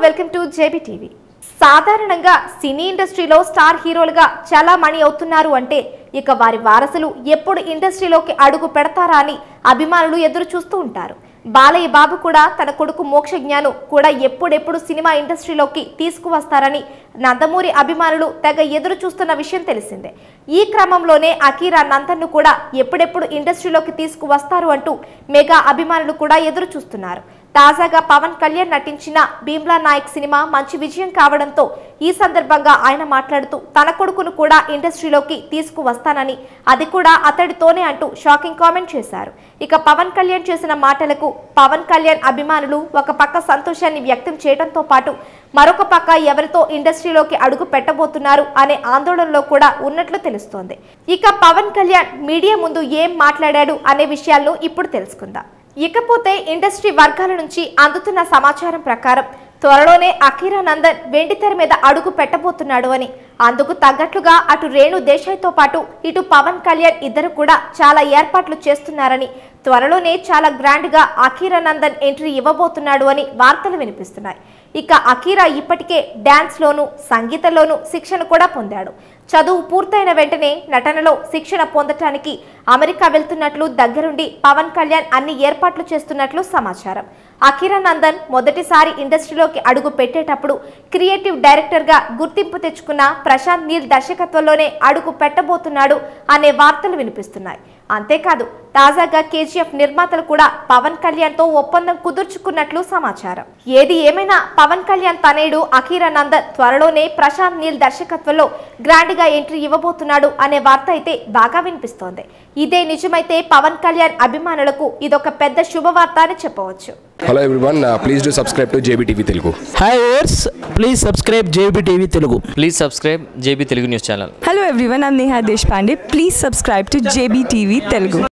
Welcome to JB TV సాధారణంగా సినీ ఇండస్ట్రీలో star హీరోలుగా చాలా మనీ అవుతున్నారు అంటే ఇక వారి వారసులు ఎప్పుడు ఇండస్ట్రీలోకి అడుగు పెడతారా అని అభిమానులు ఎదురు చూస్తూ ఉంటారు బాలయ్య బాబు కూడా తన కొడుకు మోక్ష జ్ఞాను కూడా ఎప్పుడెప్పుడు సినిమా ఇండస్ట్రీలోకి తీసుకువస్తారని నందమూరి అభిమానులు తెగ ఎదురు చూస్తున్న విషయం తెలిసిందే ఈ క్రమంలోనే అకీరా నందన్ను కూడా ఎప్పుడెప్పుడు ఇండస్ట్రీలోకి తీసుకువస్తారు అంటూ మెగా అభిమానులు కూడా ఎదురు చూస్తున్నారు తాజాగా పవన్ కళ్యాణ్ నటించిన భీమ్లా నాయక్ సినిమా మంచి విజయం కావడంతో ఈ సందర్భంగా ఆయన మాట్లాడుతూ తన కొడుకును కూడా ఇండస్ట్రీలోకి తీసుకువస్తానని అది కూడా అతడితోనే అంటూ షాకింగ్ కామెంట్ చేశారు ఇక పవన్ కళ్యాణ్ చేసిన మాటలకు పవన్ కళ్యాణ్ అభిమానులు ఒక పక్క సంతోషాన్ని వ్యక్తం చేయడంతో పాటు మరొక పక్క ఎవరితో ఇండస్ట్రీలోకి అడుగు పెట్టబోతున్నారు అనే ఆందోళనలో కూడా ఉన్నట్లు తెలుస్తోంది ఇక పవన్ కళ్యాణ్ మీడియా ముందు ఏం మాట్లాడాడు అనే విషయాలను ఇప్పుడు తెలుసుకుందాం ఇకపోతే ఇండస్ట్రీ వర్గాల నుంచి అందుతున్న సమాచారం ప్రకారం త్వరలోనే అఖీరా నందన్ వెండితెర మీద అడుగు పెట్టబోతున్నాడు అని అందుకు తగ్గట్లుగా అటు రేణు దేశాయ్తో పాటు ఇటు పవన్ కళ్యాణ్ ఇద్దరు కూడా చాలా ఏర్పాట్లు చేస్తున్నారని త్వరలోనే చాలా గ్రాండ్ గా అఖీరా నందన్ ఎంట్రీ ఇవ్వబోతున్నాడు అని వార్తలు వినిపిస్తున్నాయి ఇక అఖీరా ఇప్పటికే డాన్స్ లోను సంగీతంలోనూ శిక్షణ కూడా పొందాడు చదువు పూర్తయిన వెంటనే నటనలో శిక్షణ పొందటానికి అమెరికా వెళ్తున్నట్లు దగ్గరుండి పవన్ కళ్యాణ్ అన్ని ఏర్పాట్లు చేస్తున్నట్లు సమాచారం అఖిరా నందన్ మొదటిసారి ఇండస్ట్రీలోకి అడుగు పెట్టేటప్పుడు క్రియేటివ్ డైరెక్టర్ గా గుర్తింపు తెచ్చుకున్న ప్రశాంత్ నీల్ దర్శకత్వంలోనే అడుగు పెట్టబోతున్నాడు అనే వార్తలు వినిపిస్తున్నాయి అంతేకాదు తాజాగా కేజీఎఫ్ నిర్మాతలు కూడా పవన్ కళ్యాణ్ తో ఒప్పందం కుదుర్చుకున్నట్లు సమాచారం ఏది ఏమైనా పవన్ కళ్యాణ్ తనయుడు అఖీరా నందన్ త్వరలోనే ప్రశాంత్ నీల్ దర్శకత్వంలో గ్రాండ్ గా ఎంట్రీ ఇవ్వబోతున్నాడు అనే వార్త అయితే బాగా వినిపిస్తోంది ఇదే నిజమైతే పవన్ కళ్యాణ్ అభిమానులకు ఇదొక పెద్ద శుభవార్త అని చెప్పవచ్చు hello everyone please do subscribe to JB TV Telugu hi ఓర్స్ please subscribe JB TV Telugu please subscribe JB Telugu news channel Hello everyone, I'm Neha Deshpande. Please subscribe to JBTV Telugu.